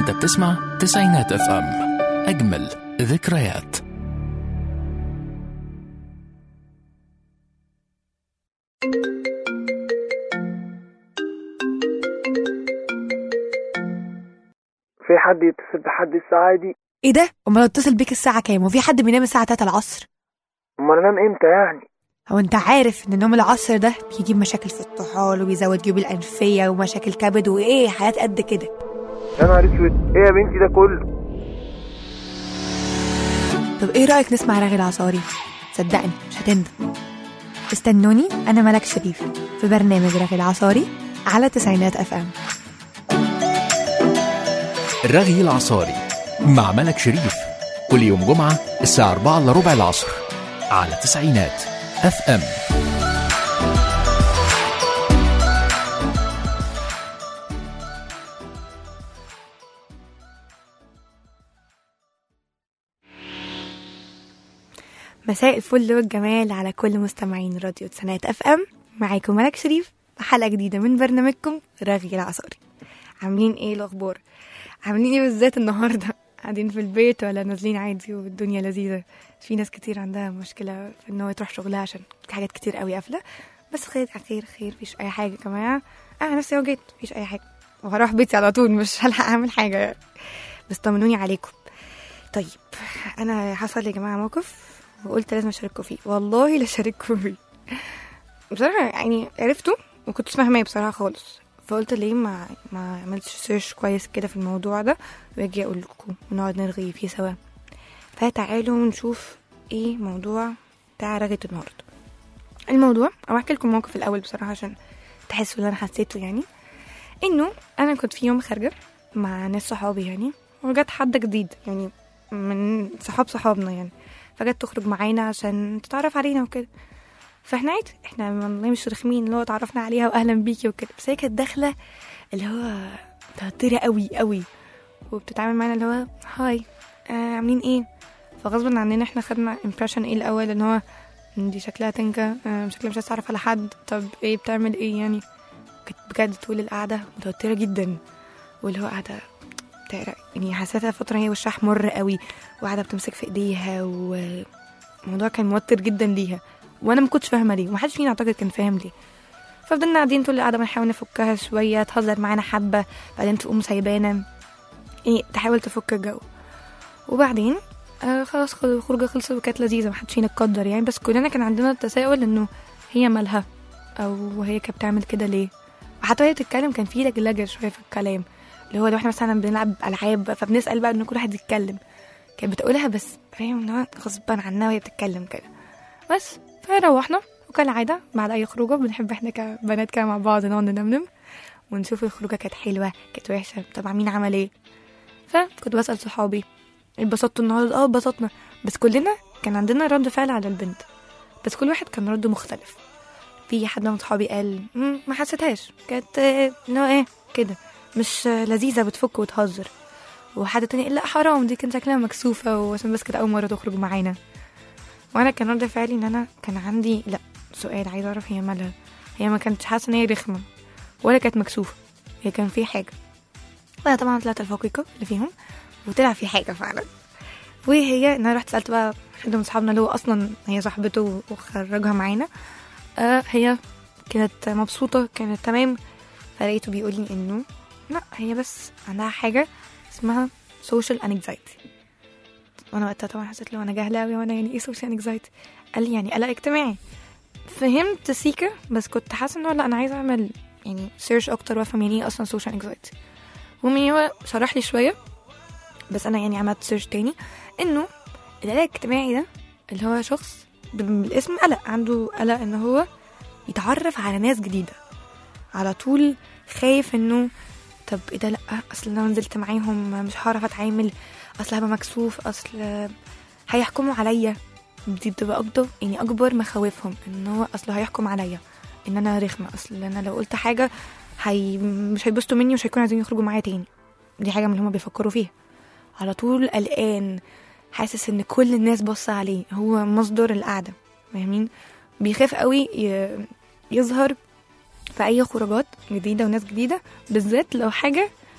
انت بتسمع تسعينات اف ام اجمل ذكريات في حد يتصل بحد الساعة دي ايه ده امال اتصل بيك الساعه كام وفي حد بينام الساعه 3 العصر امال انام امتى يعني هو انت عارف ان نوم العصر ده بيجيب مشاكل في الطحال وبيزود جيوب الانفيه ومشاكل كبد وايه حياه قد كده يا نهار اسود ايه يا بنتي ده كله طب ايه رايك نسمع رغي العصاري صدقني مش هتندم استنوني انا ملك شريف في برنامج رغي العصاري على تسعينات اف ام الرغي العصاري مع ملك شريف كل يوم جمعة الساعة 4 إلا ربع العصر على تسعينات اف ام مساء الفل والجمال على كل مستمعين راديو تسعينات اف ام معاكم ملك شريف بحلقه جديده من برنامجكم رغي العصاري عاملين ايه الاخبار عاملين ايه بالذات النهارده قاعدين في البيت ولا نازلين عادي والدنيا لذيذه في ناس كتير عندها مشكله في ان هو تروح شغلها عشان في حاجات كتير قوي قافله بس خير خير خير مفيش اي حاجه يا جماعه انا نفسي وجيت مفيش اي حاجه وهروح بيتي على طول مش هلحق اعمل حاجه بس طمنوني عليكم طيب انا حصل يا جماعه موقف وقلت لازم اشارككم فيه والله لا اشارككم فيه بصراحه يعني عرفته وكنت فاهماه بصراحه خالص فقلت ليه ما ما عملتش سيرش كويس كده في الموضوع ده واجي اقول لكم ونقعد نرغي فيه سوا فتعالوا نشوف ايه موضوع بتاع رغية النهارده الموضوع او احكي لكم موقف الاول بصراحه عشان تحسوا اللي انا حسيته يعني انه انا كنت في يوم خارجه مع ناس صحابي يعني وجت حد جديد يعني من صحاب صحابنا يعني فجت تخرج معانا عشان تتعرف علينا وكده فاحنا عادي احنا والله مش رخمين اللي هو اتعرفنا عليها واهلا بيكي وكده بس هي كانت داخله اللي هو متوتره قوي قوي وبتتعامل معانا اللي هو هاي آه عاملين ايه فغصبا عننا احنا خدنا امبريشن ايه الاول ان هو "مم، دي شكلها تنكة آه شكلها مش هتعرف على حد طب ايه بتعمل ايه يعني كانت بجد طول القعده متوتره جدا واللي هو قاعده بتعرق يعني حسيتها فتره هي وشها احمر قوي وقاعده بتمسك في ايديها والموضوع كان موتر جدا ليها وانا ما كنتش فاهمه ليه ومحدش فينا اعتقد كان فاهم ليه ففضلنا قاعدين طول القعده بنحاول نفكها شويه تهزر معانا حبه بعدين تقوم سايبانا ايه تحاول تفك الجو وبعدين آه خلاص خل- الخروجه خلصت وكانت لذيذه محدش فينا اتقدر يعني بس كلنا كان عندنا التساؤل انه هي مالها او هي كانت بتعمل كده ليه وحتى وهي بتتكلم كان في لجلجه شويه في الكلام اللي هو لو احنا مثلا بنلعب العاب فبنسال بقى ان كل واحد يتكلم كانت بتقولها بس فاهم ان هو غصبا عنها وهي بتتكلم كده بس فروحنا وكالعادة بعد أي خروجة بنحب احنا كبنات كده مع بعض نقعد ننمنم ونشوف الخروجة كانت حلوة كانت وحشة طبعا مين عمل ايه فكنت بسأل صحابي اتبسطتوا النهاردة اه اتبسطنا بس كلنا كان عندنا رد فعل على البنت بس كل واحد كان رده مختلف في حد من صحابي قال "مم، ما حسيتهاش كانت آه، اللي هو ايه كده مش آه، لذيذة بتفك وتهزر وحد تاني قال لا حرام دي كان شكلها مكسوفة وعشان بس كانت أول مرة تخرج معانا وانا كان رد فعلي ان انا كان عندي لا سؤال عايزه اعرف هي مالها هي ما كانتش حاسه ان هي رخمه ولا كانت مكسوفه هي كان في حاجه وانا طبعا طلعت الفقيقه اللي فيهم وطلع في حاجه فعلا وهي ان انا رحت سالت بقى حد من صحابنا اللي هو اصلا هي صاحبته وخرجها معانا آه هي كانت مبسوطه كانت تمام فلقيته بيقول لي انه لا هي بس عندها حاجه اسمها social anxiety وانا وقتها طبعا حسيت له انا جاهله قوي وانا يعني ايه سوشيال انكزايتي قال لي يعني قلق اجتماعي فهمت سيكا بس كنت حاسه انه لا انا عايزه اعمل يعني سيرش اكتر وافهم يعني ايه اصلا سوشيال انكزايتي المهم هو شرح لي شويه بس انا يعني عملت سيرش تاني انه القلق الاجتماعي ده اللي هو شخص بالاسم قلق عنده قلق ان هو يتعرف على ناس جديده على طول خايف انه طب ايه ده لا اصل لو نزلت معاهم مش هعرف اتعامل اصل هبقى مكسوف اصل هيحكموا عليا دي بتبقى اكبر يعني اكبر مخاوفهم ان هو اصل هيحكم عليا ان انا رخمه اصل انا لو قلت حاجه هي مش هيبسطوا مني ومش هيكونوا عايزين يخرجوا معايا تاني دي حاجه من اللي هما بيفكروا فيها على طول قلقان حاسس ان كل الناس باصه عليه هو مصدر القعده فاهمين بيخاف قوي يظهر في اي خروجات جديده وناس جديده بالذات لو حاجه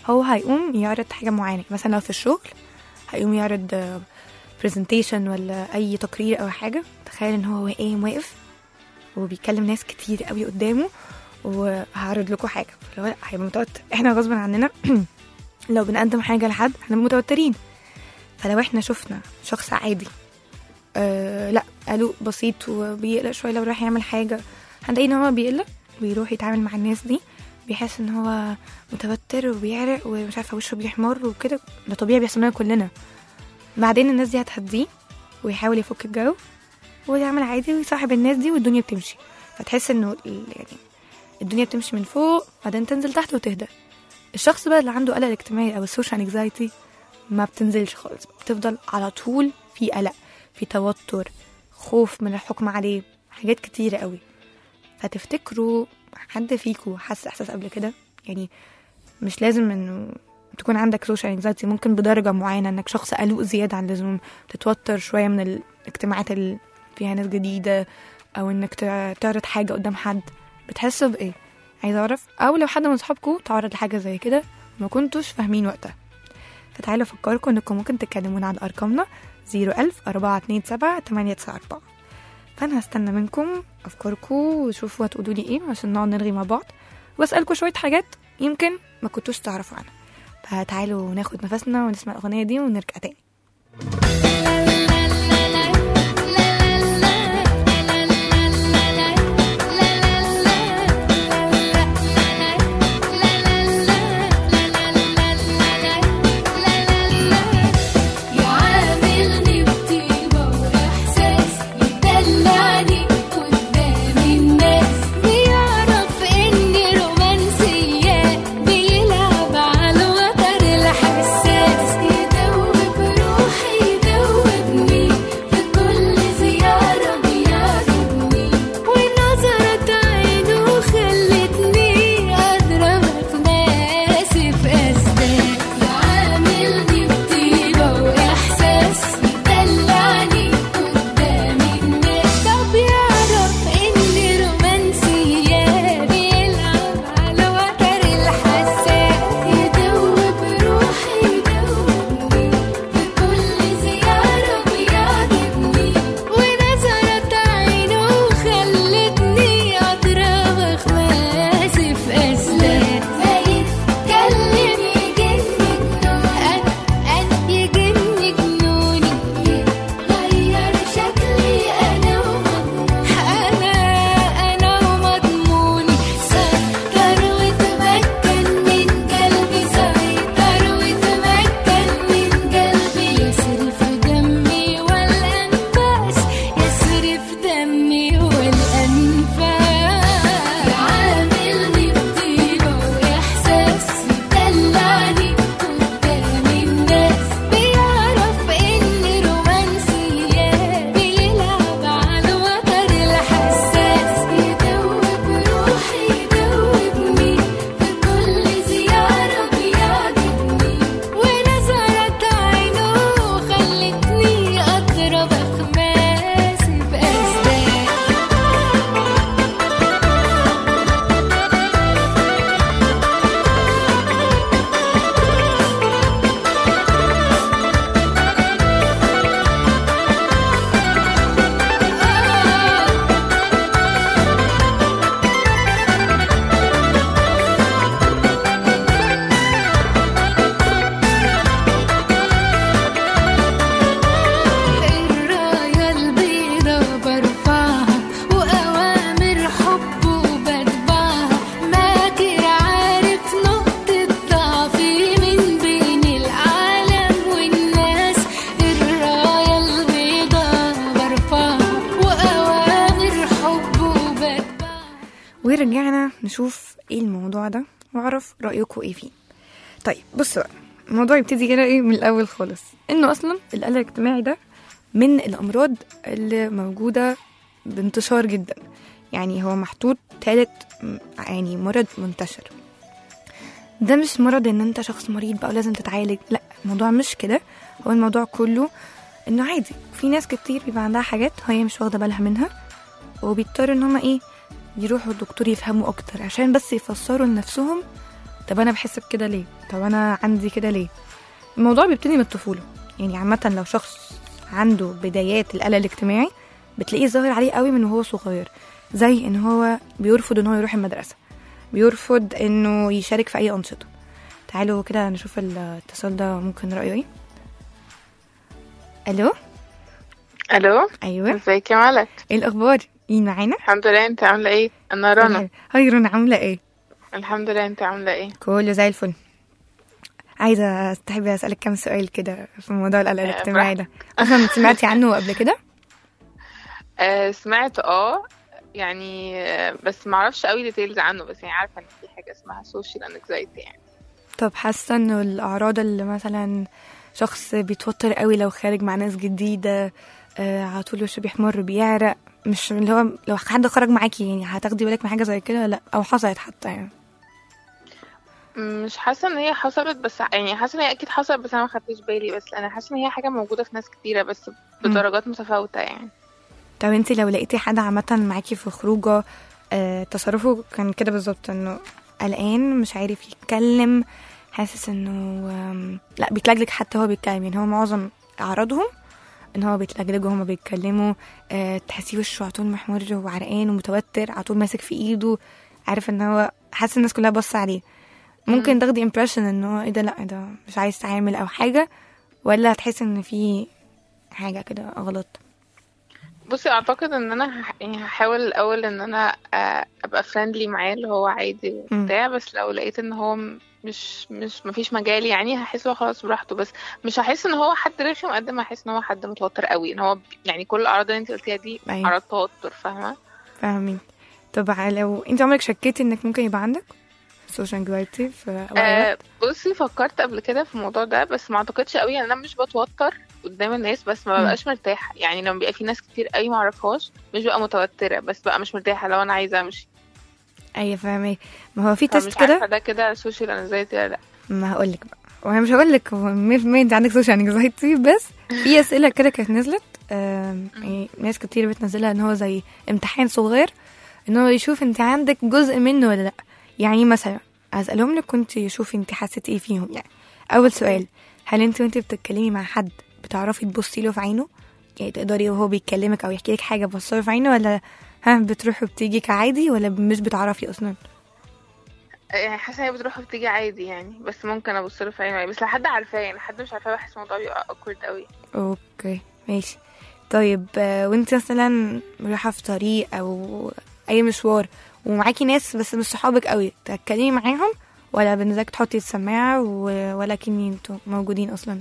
هو هيقوم يعرض حاجة معينة مثلا لو في الشغل هيقوم يعرض برزنتيشن ولا أي تقرير أو حاجة تخيل إن هو قايم واقف وبيكلم ناس كتير قوي قدامه وهعرض لكم حاجة لو لا هيبقى متوتر احنا غصب عننا لو بنقدم حاجة لحد احنا متوترين فلو احنا شفنا شخص عادي آه لا قالوا بسيط وبيقلق شوية لو راح يعمل حاجة هنلاقي ان هو بيقلق ويروح يتعامل مع الناس دي بيحس ان هو متوتر وبيعرق ومش عارفه وشه بيحمر وكده ده طبيعي بيحصل لنا كلنا بعدين الناس دي هتهديه ويحاول يفك الجو ويعمل عادي ويصاحب الناس دي والدنيا بتمشي فتحس انه ال- يعني الدنيا بتمشي من فوق بعدين تنزل تحت وتهدى الشخص بقى اللي عنده قلق اجتماعي او السوشيال انكزايتي ما بتنزلش خالص بتفضل على طول في قلق في توتر خوف من الحكم عليه حاجات كتيرة قوي فتفتكروا حد فيكو حس احساس قبل كده يعني مش لازم انه تكون عندك سوشيال انكزايتي ممكن بدرجة معينة انك شخص قلق زيادة عن اللزوم تتوتر شوية من الاجتماعات اللي فيها ناس جديدة او انك تع- تعرض حاجة قدام حد بتحسوا بايه عايزة اعرف او لو حد من صحابكم تعرض لحاجة زي كده ما كنتوش فاهمين وقتها فتعالوا افكركم انكم ممكن تكلمونا على ارقامنا 01000 427 894 فانا هستنى منكم افكاركم وشوفوا هتقولوا لي ايه عشان نقعد نرغي مع بعض واسالكم شويه حاجات يمكن ما كنتوش تعرفوا عنها فتعالوا ناخد نفسنا ونسمع الاغنيه دي ونرجع تاني يعاملني بطيبة وإحساس يدلعني قدام الناس بيعرف إني رومانسية بيلعب على الوتر الحساس يدوب روحي يدوبني في كل زيارة بيعجبني ونظرة عينه خلتني أضرب ناسي في أسداد يعاملني بطيبة وإحساس يدلعني قدام الناس طب يعرف إني رومانسية بيلعب على وتر الحساس يدوب روحي يدوبني في كل زيارة بيعجبني ونظرة عينه خلتني أضرب خماسي في أسلاك يتكلم يجن جنوني أن يجن جنوني يغير شكلي أنا ومضموني أنا أنا ومضموني سيطر وتمكن من قلبي سيطر وتمكن من قلبي يسرف دمي والأنفاس يسرف دمي والأنفاس يعاملني بطيبة وإحساس يدلعني قدام الناس بيعرف إني رومانسية بيلعب على الوتر الحساس يدوب روحي يدوبني في كل زيارة بيعجبني ونظرة عينه خلتني أضرب خماسي في أسداد الراية البيضة برفعها وأوامر حبه بتبعها ماكر عارف نقطة ضعفي من بين العالم والناس الراية البيضة برفعها وأوامر حبه بتبعها ورجعنا نشوف ايه الموضوع ده واعرف رايكم ايه فيه طيب بصوا بقى الموضوع يبتدي كده ايه من الاول خالص انه اصلا القلق الاجتماعي ده من الامراض اللي موجوده بانتشار جدا يعني هو محطوط تالت م- يعني مرض منتشر ده مش مرض ان انت شخص مريض بقى ولازم تتعالج لا الموضوع مش كده هو الموضوع كله انه عادي في ناس كتير بيبقى عندها حاجات هي مش واخده بالها منها وبيضطروا ان هما ايه يروحوا الدكتور يفهموا اكتر عشان بس يفسروا لنفسهم طب انا بحس بكده ليه طب انا عندي كده ليه الموضوع بيبتدي من الطفوله يعني عامه لو شخص عنده بدايات القلق الاجتماعي بتلاقيه ظاهر عليه قوي من وهو صغير زي ان هو بيرفض ان هو يروح المدرسه بيرفض انه يشارك في اي انشطه تعالوا كده نشوف الاتصال ده ممكن رايه ايه الو الو ايوه ازيك يا ملك ايه الاخبار مين معانا الحمد لله انت عامله ايه انا رنا هاي رنا عامله ايه الحمد لله انت عامله ايه كله زي الفل عايزه تحبي اسالك كام سؤال كده في موضوع القلق آه، الاجتماعي ده اصلا سمعتي عنه قبل كده آه سمعت اه يعني آه بس ما اعرفش قوي ديتيلز عنه بس يعني عارفه ان في حاجه اسمها سوشيال انكزايتي يعني طب حاسه انه الاعراض اللي مثلا شخص بيتوتر قوي لو خارج مع ناس جديده آه على طول وشه بيحمر بيعرق مش اللي هو لو حد خرج معاكي يعني هتاخدي بالك من حاجه زي كده لا او حصلت حتى يعني مش حاسه ان هي حصلت بس يعني حاسه ان هي اكيد حصلت بس انا ما خدتش بالي بس انا حاسه ان هي حاجه موجوده في ناس كتيره بس بدرجات متفاوته يعني طب انت لو لقيتي حد عامة معاكي في خروجه آه تصرفه كان كده بالظبط انه قلقان مش عارف يتكلم حاسس انه آم، لا بيتلجلج حتى هو بيتكلم يعني هو معظم اعراضهم ان هو بيتلجلج وهما بيتكلموا آه تحسيه وشه على طول محمر وعرقان ومتوتر على طول ماسك في ايده عارف ان هو حاسس الناس كلها بص عليه ممكن تاخدي امبريشن ان هو ايه ده لا ده مش عايز يتعامل او حاجه ولا هتحس ان في حاجه كده غلط بصي اعتقد ان انا هح- يعني هحاول الاول ان انا آه، ابقى فريندلي معاه اللي هو عادي وبتاع بس لو لقيت ان هو م- مش مش مفيش مجال يعني هحس هو خلاص براحته بس مش هحس ان هو حد رخم قد ما احس ان هو حد متوتر قوي ان هو ب- يعني كل الاعراض اللي انت قلتيها دي أيوة. اعراض توتر فاهمه فاهمين طب ع- لو انت عمرك شكيتي انك ممكن يبقى عندك سوشيال انكزايتي في اوقات آه بصي فكرت قبل كده في الموضوع ده بس ما اعتقدش قوي ان انا مش بتوتر قدام الناس بس ما مم. ببقاش مرتاحه يعني لما بيبقى في ناس كتير قوي ما اعرفهاش مش ببقى متوتره بس بقى مش مرتاحه لو انا عايزه امشي ايوه فاهمه ما هو في فمش تيست عارفه كده ده كده سوشيال انزايتي ولا لا ما هقول لك بقى وانا مش هقول لك هو 100% انت عندك سوشيال انكزايتي بس في اسئله كده كانت نزلت آم، يعني ناس كتير بتنزلها ان هو زي امتحان صغير ان هو يشوف انت عندك جزء منه ولا لا يعني مثلا هسألهم لك كنت شوفي انت حسيتي ايه فيهم يعني اول سؤال هل انت وانت بتتكلمي مع حد بتعرفي تبصي له في عينه يعني تقدري وهو بيكلمك او يحكي لك حاجه تبصي له في عينه ولا ها بتروحي وبتيجي كعادي ولا مش بتعرفي اصلا يعني حاسه ان هي بتروح وبتيجي عادي يعني بس ممكن ابص له في عينه بس لحد عارفاه يعني لحد مش عارفاه بحس الموضوع بيبقى awkward قوي اوكي ماشي طيب آه، وانت مثلا رايحه في طريق او اي مشوار ومعاكي ناس بس مش صحابك قوي تتكلمي معاهم ولا بالنسبه تحطي السماعه و- ولكن انتوا موجودين اصلا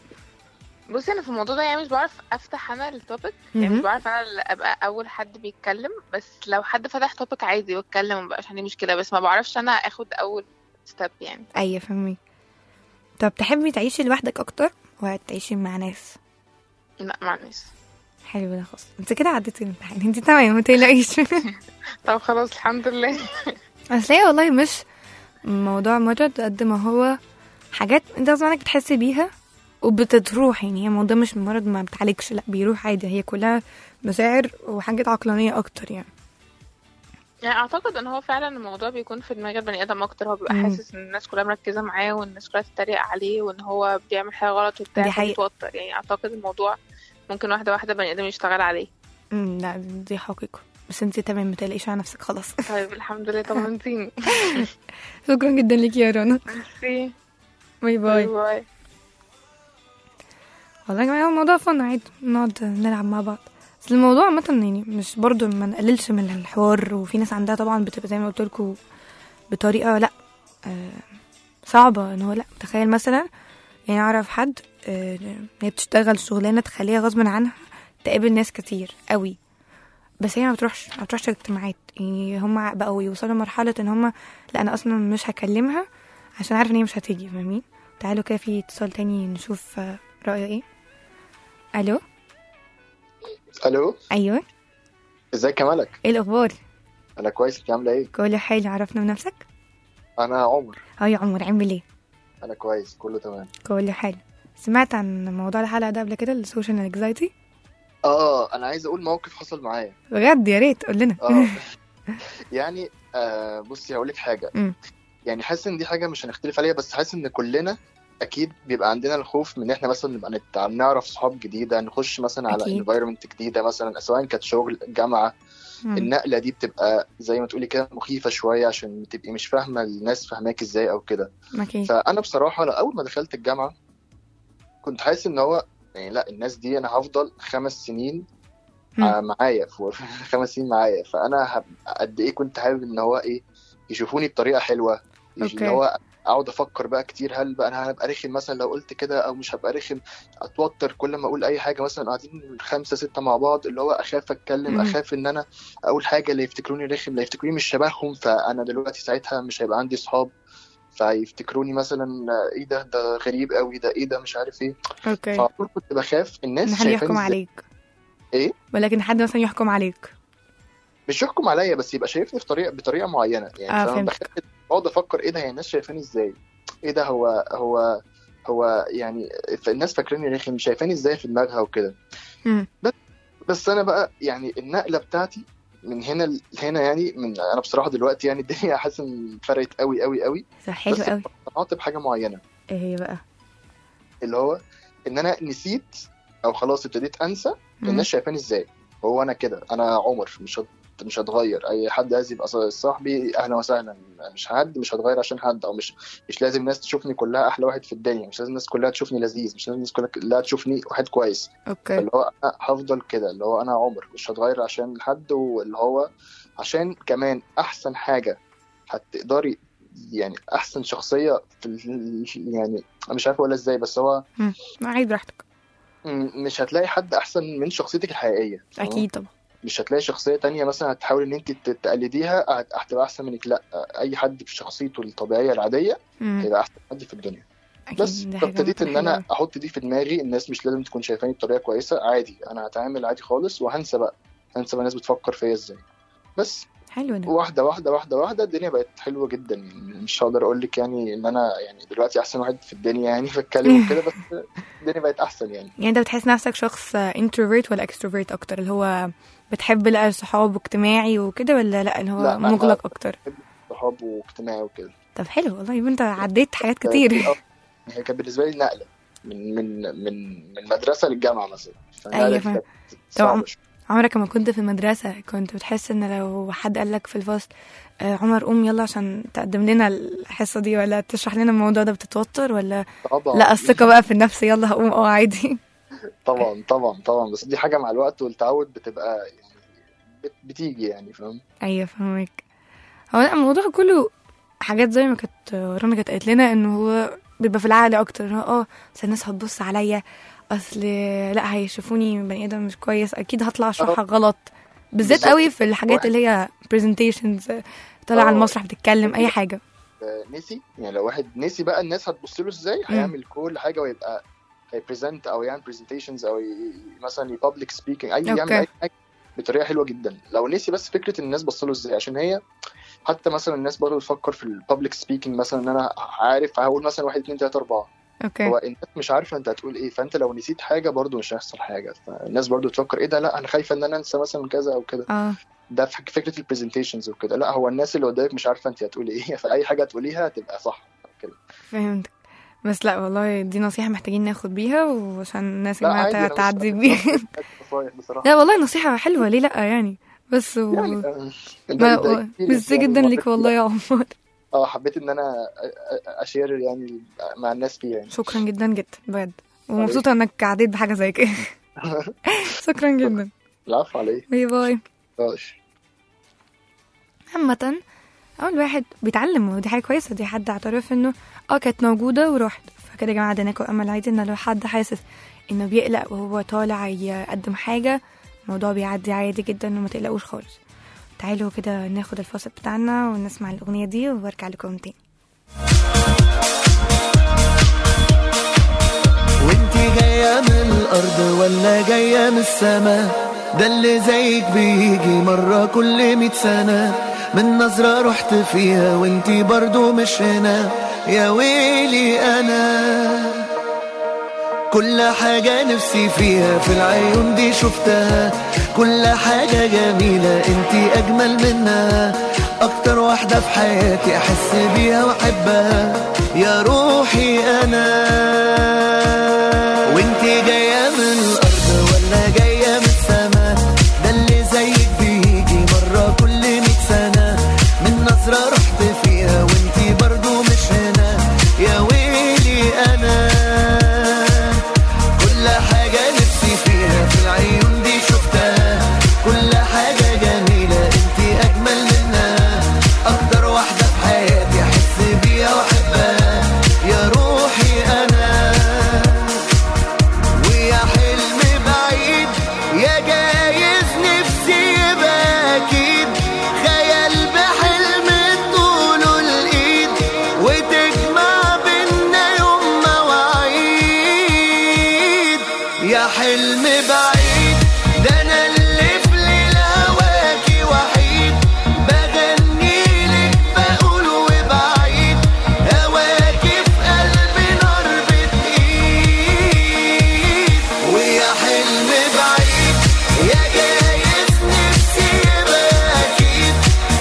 بصي انا في الموضوع ده يعني مش بعرف افتح انا التوبيك يعني مهم. مش بعرف انا اللي ابقى اول حد بيتكلم بس لو حد فتح توبيك عادي واتكلم مبقاش عندي مشكله بس ما بعرفش انا اخد اول ستيب يعني ايوه فهمي طب تحبي تعيشي لوحدك اكتر ولا تعيشي مع ناس لا مع الناس حلو ده خلاص انت كده عديتي الامتحان انت تمام ما تقلقيش طب خلاص الحمد لله اصل هي والله مش موضوع مرض قد ما هو حاجات انت غصب عنك بتحسي بيها وبتتروح يعني هي الموضوع مش مرض ما بتعالجش لا بيروح عادي هي كلها مشاعر وحاجات عقلانية اكتر يعني يعني اعتقد ان هو فعلا الموضوع بيكون في دماغ البني ادم اكتر هو بيبقى مم. حاسس ان الناس كلها مركزه معاه والناس كلها تتريق عليه وان هو بيعمل حاجه غلط وبتاع دي حقيقة. فبيتوتر يعني اعتقد الموضوع ممكن واحده واحده بني ادم يشتغل عليه امم لا دي حقيقة بس انت تمام ما تقلقيش على نفسك خلاص طيب الحمد لله طمنتيني شكرا جدا ليكي يا رنا ميرسي باي باي باي باي والله يا جماعة هو الموضوع فن عادي نقعد نلعب مع بعض بس الموضوع عامة يعني مش برضو ما نقللش من الحوار وفي ناس عندها طبعا بتبقى زي ما قلت لكم بطريقة لا آه صعبة ان هو لا تخيل مثلا يعني اعرف حد آه هي بتشتغل شغلانة تخليها غصب عنها تقابل ناس كتير قوي بس هي ما بتروحش ما بتروحش اجتماعات يعني هم بقوا يوصلوا لمرحلة ان هم لا انا اصلا مش هكلمها عشان عارفة ان هي مش هتيجي فاهمين تعالوا كده في اتصال تاني نشوف آه، رأيه ايه الو الو ايوه ازيك يا ملك ايه الاخبار انا كويس انت عامله ايه كل حاجه عرفنا بنفسك انا عمر اه يا عمر عامل ايه انا كويس كله تمام كل حاجه سمعت عن موضوع الحلقه ده قبل كده السوشيال انكزايتي اه انا عايز اقول موقف حصل معايا بجد يا ريت قول لنا اه يعني آه بصي هقول لك حاجه مم. يعني حاسس ان دي حاجه مش هنختلف عليها بس حاسس ان كلنا اكيد بيبقى عندنا الخوف من ان احنا مثلا نبقى نت- نعرف صحاب جديده نخش مثلا على أكيد. انفايرمنت جديده مثلا سواء كانت شغل جامعه مم. النقله دي بتبقى زي ما تقولي كده مخيفه شويه عشان تبقي مش فاهمه الناس فاهماك ازاي او كده اكيد فانا بصراحه لا اول ما دخلت الجامعه كنت حاسس ان هو يعني لا الناس دي انا هفضل خمس سنين مم. آه، معايا في خمس سنين معايا فانا هب- قد ايه كنت حابب ان هو ايه يشوفوني بطريقه حلوه يش- أوكي. اللي هو اقعد افكر بقى كتير هل بقى انا هبقى رخم مثلا لو قلت كده او مش هبقى رخم اتوتر كل ما اقول اي حاجه مثلا قاعدين خمسه سته مع بعض اللي هو اخاف اتكلم مم. اخاف ان انا اقول حاجه اللي يفتكروني رخم اللي يفتكروني مش شبههم فانا دلوقتي ساعتها مش هيبقى عندي صحاب فيفتكروني مثلا آه، ايه ده ده غريب قوي ده ايه ده مش عارف ايه اوكي فعلى طول كنت بخاف الناس ان حد شايفاني يحكم ازاي عليك إيه؟ ولكن حد مثلا يحكم عليك مش يحكم عليا بس يبقى شايفني في طريقه بطريقه معينه يعني آه، فانا فهمت. بخاف بقعد افكر ايه ده هي الناس شايفاني ازاي ايه ده هو هو هو يعني الناس فاكريني رخم شايفاني ازاي في دماغها وكده مم. بس انا بقى يعني النقله بتاعتي من هنا لهنا يعني من انا بصراحه دلوقتي يعني الدنيا حاسس ان فرقت قوي قوي قوي ده حلو بس قوي اقتنعت بحاجه معينه ايه هي بقى اللي هو ان انا نسيت او خلاص ابتديت انسى مم. الناس شايفاني ازاي هو انا كده انا عمر مش هت... مش هتغير اي حد عايز يبقى ص- صاحبي اهلا وسهلا مش حد مش هتغير عشان حد او مش مش لازم الناس تشوفني كلها احلى واحد في الدنيا مش لازم الناس كلها تشوفني لذيذ مش لازم الناس كلها تشوفني واحد كويس اوكي فاللي هو انا هفضل كده اللي هو انا عمر مش هتغير عشان حد واللي هو عشان كمان احسن حاجه هتقدري يعني احسن شخصيه في ال... يعني أنا مش عارف اقولها ازاي بس هو ما عيد براحتك م- مش هتلاقي حد احسن من شخصيتك الحقيقيه فاهمة؟ اكيد طبعا مش هتلاقي شخصيه تانية مثلا هتحاول ان انت ت- تقلديها هت- هتبقى احسن منك لا اي حد بشخصيته الطبيعيه العاديه مم. هيبقى احسن حد في الدنيا اكيد بس دي حاجة فابتديت ان حلوة انا أوي. احط دي في دماغي الناس مش لازم تكون شايفاني بطريقه كويسه عادي انا هتعامل عادي خالص وهنسى بقى هنسى بقى الناس بتفكر فيا ازاي بس حلو ده واحده واحده واحده واحده الدنيا بقت حلوه جدا يعني مش هقدر اقول لك يعني ان انا يعني دلوقتي احسن واحد في الدنيا يعني بتكلم وكده بس الدنيا بقت احسن يعني يعني انت بتحس نفسك شخص انتروفيرت ولا اكستروفيرت اكتر اللي هو بتحب لا صحاب واجتماعي وكده ولا لا اللي هو لا، أنا- مغلق اكتر صحاب واجتماعي وكده طب حلو والله يبقى انت عديت حاجات كتير آه، هي كانت بالنسبه لي نقله من من من من مدرسه للجامعه مثلا فنقلة أيوة، دي فاهم. كانت طبعاً. صعبة شوية. عمرك لما كنت في المدرسة كنت بتحس ان لو حد قال لك في الفصل آه، عمر قوم يلا عشان تقدم لنا الحصة دي ولا تشرح لنا الموضوع ده بتتوتر ولا طبعا لا الثقة بقى في النفس يلا هقوم اه عادي طبعا طبعا طبعا بس دي حاجه مع الوقت والتعود بتبقى يعني بت- بتيجي يعني فاهم ايوه فاهمك هو لا الموضوع كله حاجات زي ما كانت رنا كانت قالت لنا انه هو بيبقى في العقل اكتر إن هو اه اصل الناس هتبص عليا اصل لا هيشوفوني بني ادم مش كويس اكيد هطلع اشرحها غلط بالذات بالظبط. قوي في الحاجات واحد- اللي هي presentations طالع على آه. المسرح بتتكلم اي حاجه آه، نسي يعني لو واحد نسي بقى الناس هتبص له ازاي هيعمل كل حاجه ويبقى هيبريزنت او يعمل برزنتيشنز او ي- مثلا يبابليك سبيكينج اي يعمل أوكي. اي حاجه بطريقه حلوه جدا لو نسي بس فكره ان الناس بص له ازاي عشان هي حتى مثلا الناس برضه بتفكر في البابليك سبيكينج مثلا ان انا عارف هقول مثلا واحد اتنين تلاته اربعه اوكي هو الناس مش عارفه انت هتقول ايه فانت لو نسيت حاجه برضه مش هيحصل حاجه فالناس برضه تفكر ايه ده لا انا خايفه ان انا انسى مثلا كذا او كده اه ده فك- فكره البرزنتيشنز وكده لا هو الناس اللي قدامك مش عارفه انت هتقولي ايه فاي حاجه هتقوليها هتبقى صح كده فهمتك بس لا والله دي نصيحة محتاجين ناخد بيها وعشان الناس لا ما عادي أنا مش- تعدي مش بيها قصدي نصايح بصراحه لا والله نصيحة حلوة ليه لا يعني بس و... يعني آه، ده- ما... ده experience ميرسي يعني جدا مريت ليك فيه. والله يا عمر اه حبيت ان انا أ- أ- اشير يعني مع الناس فيها يعني شكرا جدا جدا بجد ومبسوطة انك عديت بحاجة زي كده شكرا جدا العفو عليه باي باي ماشي. عامة أول واحد بيتعلم ودي حاجة كويسة دي حد اعترف انه اه كانت موجودة وراحت فكده يا جماعة اديناكم أمل عادي ان لو حد حاسس انه بيقلق وهو طالع يقدم حاجة الموضوع بيعدي عادي جدا وما تقلقوش خالص تعالوا كده ناخد الفاصل بتاعنا ونسمع الأغنية دي وارجع لكم تاني وانتي جاية من الأرض ولا جاية من السماء ده اللي زيك بيجي مرة كل مية سنة من نظرة رحت فيها وانتي برضو مش هنا يا ويلي أنا كل حاجة نفسي فيها في العيون دي شفتها كل حاجة جميلة انتي أجمل منها اكتر واحدة في حياتي احس بيها واحبها يا روحي انا وانت جاية من الارض ولا جاية من السما ده اللي زيك بيجي مرة كل مية سنة من نظرة رحت فيها وانت برضو مش هنا يا ويلي انا كل حاجة نفسي فيها في العيون دي شفتها كل حاجة جميلة انت أجمل منها أكتر واحدة في حياتي أحس بيها وأحبها يا روحي أنا ويا حلم بعيد يا جايز نفسي يبقى أكيد خيال بحلم طوله الإيد وتجمع بينا يوم مواعيد يا حلم بعيد ده أنا اللي في ليلة هواكي وحيد بغني لك بقول وبعيد هواكي في قلبي نار بتقيد ويا حلم بعيد يا جايز نفسي يبقى أكيد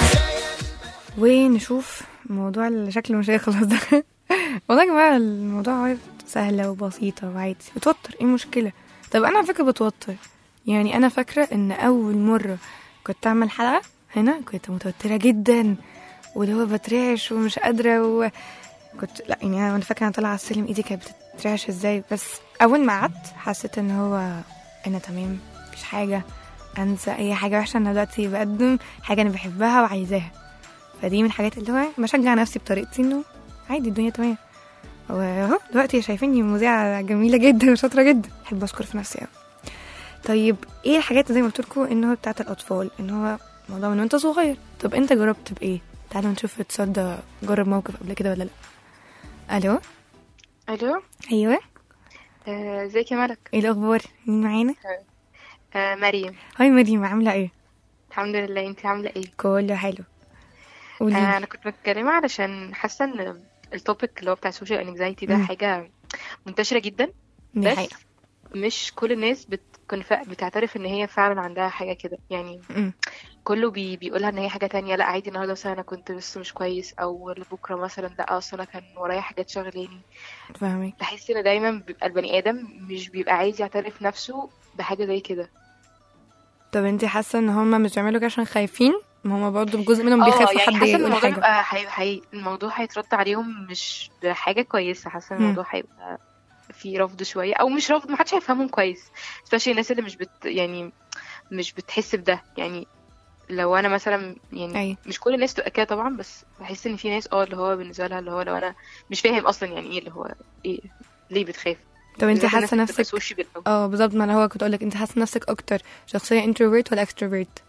ونشوف الموضوع اللي شكله مش هيخلص ده والله يا جماعة الموضوع سهلة وبسيطة وعادي بتوتر ايه المشكلة طب انا على فكرة بتوتر يعني انا فاكرة ان اول مرة كنت اعمل حلقة هنا كنت متوترة جدا واللي هو بترعش ومش قادرة و... كنت لا يعني انا فاكرة انا طالعة على السلم ايدي كانت بتترعش ازاي بس اول ما قعدت حسيت ان هو انا تمام مفيش حاجة انسى اي حاجة وحشة انا دلوقتي بقدم حاجة انا بحبها وعايزاها فدي من الحاجات اللي هو بشجع نفسي بطريقتي انه عادي الدنيا تمام واهو دلوقتي شايفيني مذيعة جميلة جدا وشاطرة جدا بحب اشكر في نفسي قوي طيب ايه الحاجات زي ما قلت لكم ان هو بتاعت الاطفال ان هو موضوع من وانت صغير طب انت جربت بايه تعالوا نشوف اتصال ده جرب موقف قبل كده ولا لا الو الو ايوه آه، ازيك يا ملك ايه الاخبار مين معانا آه مريم هاي مريم عامله ايه الحمد لله انت عامله ايه كله حلو آه قولي انا كنت متكلمه علشان حاسه ان التوبيك اللي هو بتاع السوشيال انكزايتي ده مم. حاجه منتشره جدا دي بس حقيقة مش كل الناس بتكون فا- بتعترف ان هي فعلا عندها حاجه كده يعني أمم، كله بي بيقولها ان هي حاجه تانية لا عادي النهارده مثلا انا كنت لسه مش كويس او بكره مثلا لا اصل انا كان ورايا حاجات شغلاني فاهمك بحس ان دايما بيبقى البني ادم مش بيبقى عايز يعترف نفسه بحاجه زي كده طب انت حاسه ان هم مش بيعملوا كده عشان خايفين ما هم برضه جزء منهم بيخافوا يعني حد حاسه ان يقول الموضوع حاجه هيبقى حي... حي... الموضوع هيترد عليهم مش بحاجه كويسه حاسه ان مم. الموضوع هيبقى في رفض شويه او مش رفض محدش هيفهمهم كويس especially الناس اللي مش بت يعني مش بتحس بده يعني لو انا مثلا يعني أيوة. مش كل الناس تبقى كده طبعا بس بحس ان في ناس اه اللي هو بالنسبه لها اللي هو لو انا مش فاهم اصلا يعني ايه اللي هو ايه ليه بتخاف طب انت بالذات الناس حاسه اللي بتبقى نفسك sociable أوي. اه بالظبط ما انا هو كنت اقول لك انت حاسه نفسك اكتر شخصيه انتروفيرت ولا اكستروفيرت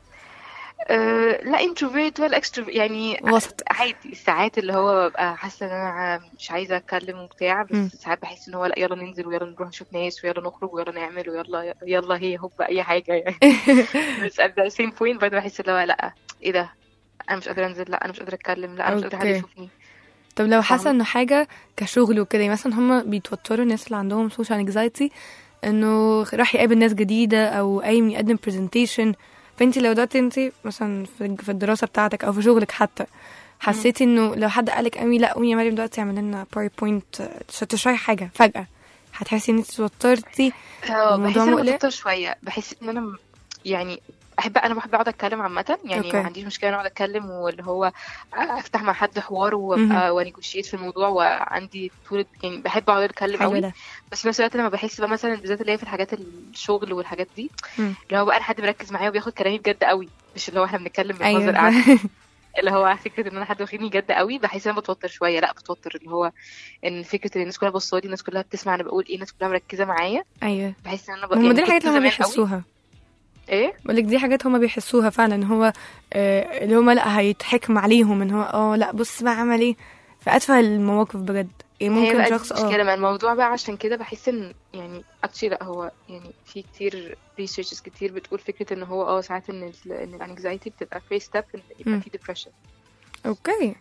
أه لا انتروفيرت ولا اكسترو يعني وسط. عادي الساعات اللي هو ببقى حاسه ان انا مش عايزه اتكلم وبتاع بس مم. ساعات بحس ان هو لا يلا ننزل ويلا نروح نشوف ناس ويلا نخرج ويلا نعمل ويلا يلا هي هوب اي حاجه يعني بس at the same point برضه بحس اللي هو لا ايه ده انا مش قادره انزل لا انا مش قادره اتكلم لا انا مش قادره حد أوكي. يشوفني طب لو حاسه فاهمة. انه حاجه كشغل وكده يعني مثلا هم بيتوتروا الناس اللي عندهم سوشيال انكزايتي انه راح يقابل ناس جديده او قايم يقدم برزنتيشن فانت لو دلوقتي انت مثلا في في الدراسه بتاعتك او في شغلك حتى حسيتي انه لو حد قالك قوي لا قومي يا مريم دلوقتي اعمل لنا باوربوينت تشرحي حاجه فجاه هتحسي ان انت توترتي اه الموضوع بحس ان انا مقلق؟ بتوتر شويه بحس ان انا م- يعني احب انا بحب اقعد اتكلم عامه يعني أوكي. ما عنديش مشكله ان اقعد اتكلم واللي هو افتح مع حد حوار مهم. وابقى ونيجوشيت في الموضوع وعندي طول يعني بحب اقعد اتكلم حلو قوي ده بس في نفس الوقت لما بحس بقى مثلا بالذات اللي هي في الحاجات الشغل والحاجات دي مم. اللي هو بقى انا حد مركز معايا وبياخد كلامي بجد قوي مش اللي هو احنا بنتكلم بنهزر ايوه قاعد اللي هو فكره ان انا حد واخدني جد قوي بحس ان انا بتوتر شويه لا بتوتر اللي هو ان فكره ان الناس كلها بصالي الناس كلها بتسمع انا بقول ايه الناس كلها مركزه معايا ايوه بحس ان انا ب... هم يعني دي الحاجات كنت اللي هم زمان قوي- بيحسوها ايه بقولك دي حاجات هما بيحسوها فعلا هو آه اللي هما لا هيتحكم عليهم ان هو اه لا بص بقى عمل ايه في اتفه المواقف بجد إيه هي ممكن بقى دي شخص اه المشكله ما الموضوع بقى عشان كده بحس ان يعني اكشلي لا هو يعني في كتير ريسيرشز كتير بتقول فكره ان هو اه ساعات ان ال ان الانكزايتي بتبقى فيرست ستيب ان يبقى مم. في ديبرشن اوكي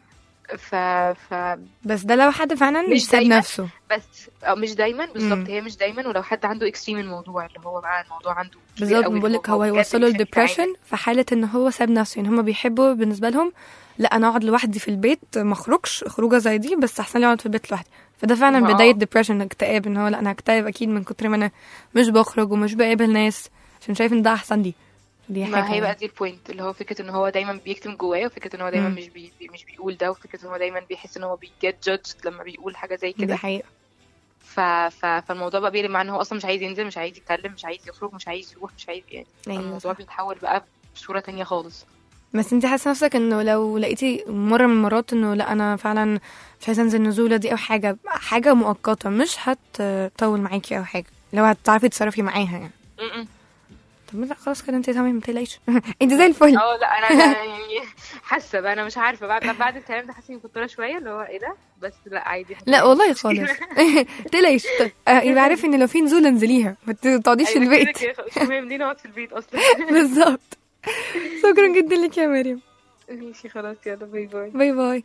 ف... ف بس ده لو حد فعلا مش مش ساب دايماً. نفسه بس أو مش دايما مم. بالظبط هي مش دايما ولو حد عنده اكستريم الموضوع اللي هو بقى الموضوع عنده كبير بالظبط قوي بقول لك اللي هو بجد يوصله مش لديبريشن هيتعالج. في حاله ان هو ساب نفسه يعني هم بيحبوا بالنسبه لهم لا انا اقعد لوحدي في البيت ما اخرجش خروجه زي دي بس احسن لي اقعد في البيت لوحدي فده فعلا ما بدايه آه. ديبريشن اكتئاب ان هو لا انا هكتئب اكيد من كتر ما انا مش بخرج ومش بقابل ناس عشان شايف ان ده احسن لي دي حاجه ما هي بقى دي البوينت اللي هو فكره ان هو دايما بيكتم جواه وفكره ان هو دايما مم. مش بي بي- مش بيقول ده وفكره ان هو دايما بيحس ان هو بيجيت جادج لما بيقول حاجه زي دي كده حقيقه ف... ف... فالموضوع بقى بيقلب معاه ان هو اصلا مش عايز ينزل مش عايز يتكلم مش عايز يخرج مش عايز يروح مش عايز يعني أيوة الموضوع صح. بيتحول بقى بصوره تانية خالص بس انت حاسه نفسك انه لو لقيتي مره من المرات انه لا انا فعلا مش عايزه انزل نزوله دي او حاجه حاجه مؤقته مش هتطول معاكي او حاجه لو هتعرفي تتصرفي معاها يعني م-م. طب لا خلاص كده انت تمام ما تقلقيش انت زي الفل اه لا انا أنا يعني حاسه بقى انا مش عارفه بعد بعد الكلام ده حاسه اني كنت شويه اللي هو ايه ده بس لا عادي لا والله خالص تقلقيش آه، يبقى عارف ان لو في نزوله انزليها ما تقعديش في أيوة كده البيت كده، مش مهم ليه نقعد في البيت اصلا بالظبط شكرا جدا لك يا مريم ماشي خلاص يلا باي باي باي باي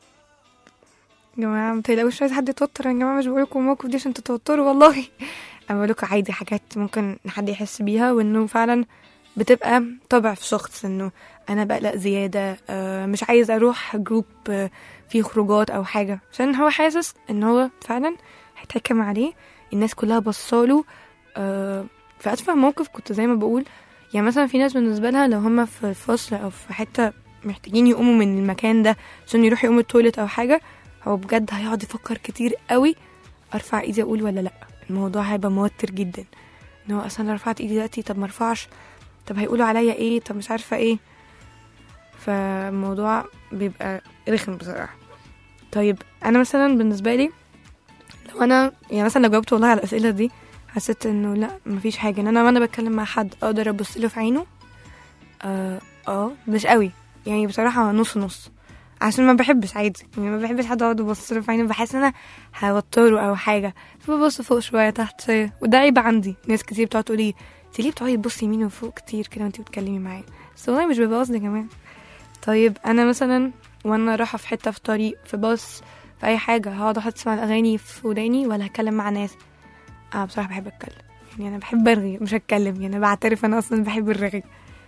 يا جماعة ما تقلقوش عايز حد يتوتر يا جماعة مش بقول لكم الموقف دي عشان تتوتروا والله انا بقول لكم عادي حاجات ممكن حد يحس بيها وانه فعلا بتبقى طبع في شخص انه انا بقلق زيادة آه، مش عايز اروح جروب آه، فيه خروجات او حاجة عشان هو حاسس ان هو فعلا هيتحكم عليه الناس كلها بصاله آه، في أتفه موقف كنت زي ما بقول يعني مثلا في ناس بالنسبة لها لو هما في فصل أو في حتة محتاجين يقوموا من المكان ده عشان يروحوا يقوموا التويلت أو حاجة هو بجد هيقعد يفكر كتير قوي أرفع إيدي أقول ولا لأ الموضوع هيبقى موتر جدا إن هو أصلا لو رفعت إيدي دلوقتي طب مرفعش طب هيقولوا عليا إيه طب مش عارفة إيه فالموضوع بيبقى رخم بصراحة طيب أنا مثلا بالنسبة لي لو أنا يعني مثلا لو جاوبت والله على الأسئلة دي حسيت انه لا مفيش حاجه ان انا وانا بتكلم مع حد اقدر ابص له في عينه اه, آه مش قوي يعني بصراحه نص نص عشان ما بحبش عادي يعني ما بحبش حد اقعد ابص له في عينه بحس ان انا هوتره او حاجه فببص فوق شويه تحت شويه وده عيب عندي ناس كتير بتقعد تقول لي انت ليه بتقعدي تبصي يمين وفوق كتير كده وانت بتتكلمي معايا بس والله مش بيبقى قصدي كمان طيب انا مثلا وانا رايحه في حته في طريق في باص في اي حاجه هقعد احط اسمع الاغاني في وداني ولا هتكلم مع ناس اه بصراحه بحب اتكلم يعني انا بحب ارغي مش اتكلم يعني بعترف انا اصلا بحب الرغي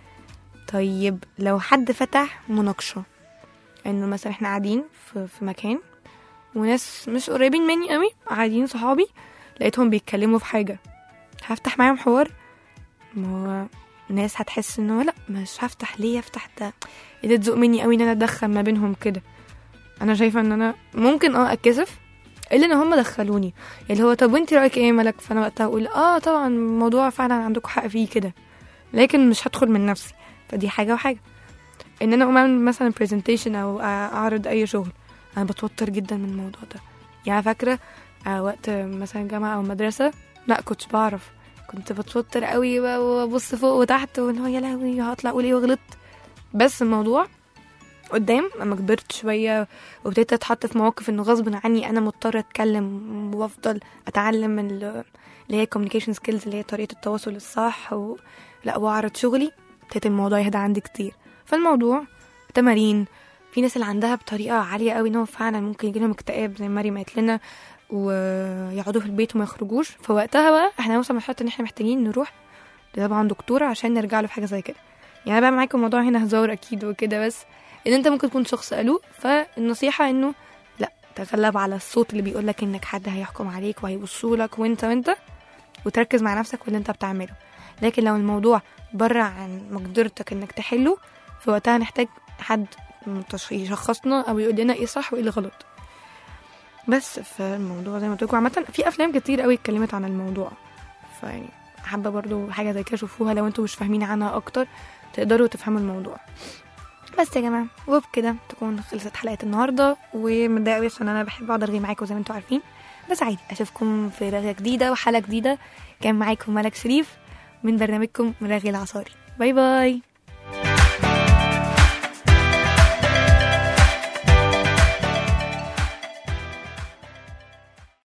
طيب لو حد فتح مناقشه انه مثلا احنا قاعدين في, في مكان وناس مش قريبين مني قوي قاعدين صحابي لقيتهم بيتكلموا في حاجه هفتح معاهم حوار ما هو ناس هتحس انه لا مش هفتح ليه افتح ده ايه ده تزق مني قوي ان انا اتدخل ما بينهم كده انا شايفه ان انا ممكن اه اتكسف الا ان هم دخلوني اللي هو طب وانت رايك ايه يا ملك فانا وقتها اقول اه طبعا الموضوع فعلا عندكم حق فيه كده لكن مش هدخل من نفسي فدي حاجه وحاجه ان انا اقوم اعمل مثلا برزنتيشن او اعرض اي شغل انا بتوتر جدا من الموضوع ده يعني فاكره آه وقت مثلا جامعه او مدرسه لا كنتش بعرف كنت بتوتر قوي وابص فوق وتحت واللي هو يا لهوي هطلع اقول ايه وغلطت بس الموضوع قدام لما كبرت شوية وابتديت اتحط في مواقف انه غصب عني انا مضطرة اتكلم وافضل اتعلم ال- اللي هي communication skills اللي هي طريقة التواصل الصح و... لا واعرض شغلي ابتديت الموضوع يهدى عندي كتير فالموضوع تمارين في ناس اللي عندها بطريقة عالية قوي ان هو فعلا ممكن يجيلهم اكتئاب زي مريم قالت لنا ويقعدوا في البيت وما يخرجوش فوقتها بقى احنا نوصل لمرحلة ان احنا محتاجين نروح طبعا دكتور عشان نرجع له في حاجة زي كده يعني أنا بقى معاكم الموضوع هنا هزار اكيد وكده بس ان انت ممكن تكون شخص قلوق فالنصيحة انه لا تغلب على الصوت اللي بيقولك انك حد هيحكم عليك وهيبصولك وانت وانت وتركز مع نفسك واللي انت بتعمله لكن لو الموضوع بره عن مقدرتك انك تحله في وقتها نحتاج حد متش- يشخصنا او يقول لنا ايه صح وايه اللي غلط بس فالموضوع زي ما قلت لكم عامه في افلام كتير قوي اتكلمت عن الموضوع فيعني حابه برضو حاجه زي كده شوفوها لو انتوا مش فاهمين عنها اكتر تقدروا تفهموا الموضوع بس يا جماعه وبكده تكون خلصت حلقه النهارده ومتضايقه قوي عشان انا بحب اقعد ارغي معاكم زي ما انتوا عارفين بس عادي اشوفكم في رغيه جديده وحلقه جديده كان معاكم ملك شريف من برنامجكم رغي العصاري باي باي